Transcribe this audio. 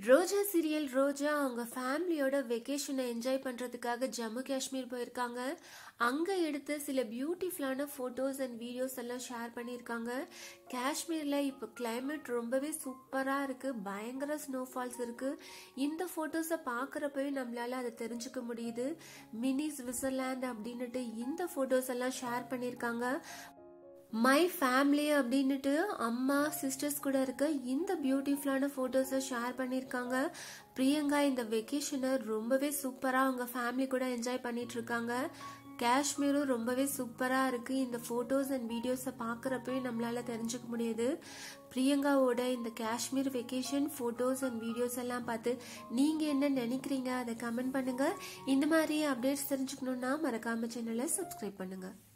ரோஜா serial ரோஜா அவங்க ஃபேமிலியோட வெக்கேஷனை enjoy பண்ணுறதுக்காக ஜம்மு காஷ்மீர் போயிருக்காங்க அங்கே எடுத்த சில பியூட்டிஃபுல்லான ஃபோட்டோஸ் அண்ட் வீடியோஸ் எல்லாம் ஷேர் பண்ணியிருக்காங்க காஷ்மீரில் இப்போ climate ரொம்பவே சூப்பராக இருக்குது பயங்கர ஸ்னோஃபால்ஸ் இருக்குது இந்த ஃபோட்டோஸை பார்க்குறப்பவே நம்மளால அதை தெரிஞ்சுக்க முடியுது மினி ஸ்விட்சர்லாந்து அப்படின்னுட்டு இந்த ஃபோட்டோஸ் எல்லாம் ஷேர் பண்ணியிருக்காங்க மை ஃபேமிலி அப்படின்னுட்டு அம்மா சிஸ்டர்ஸ் கூட இருக்க இந்த பியூட்டிஃபுல்லான ஃபோட்டோஸை ஷேர் பண்ணியிருக்காங்க பிரியங்கா இந்த வெக்கேஷனை ரொம்பவே சூப்பராக அவங்க ஃபேமிலி கூட என்ஜாய் பண்ணிட்டு இருக்காங்க காஷ்மீரும் ரொம்பவே சூப்பராக இருக்குது இந்த ஃபோட்டோஸ் அண்ட் வீடியோஸை பார்க்குறப்பவே நம்மளால தெரிஞ்சுக்க முடியுது பிரியங்காவோட இந்த Kashmir vacation photos and videos எல்லாம் பார்த்து நீங்கள் என்ன நினைக்கிறீங்க அதை கமெண்ட் பண்ணுங்கள் இந்த மாதிரி அப்டேட்ஸ் தெரிஞ்சுக்கணுன்னா மறக்காம சேனலை சப்ஸ்கிரைப் பண்ணுங்கள்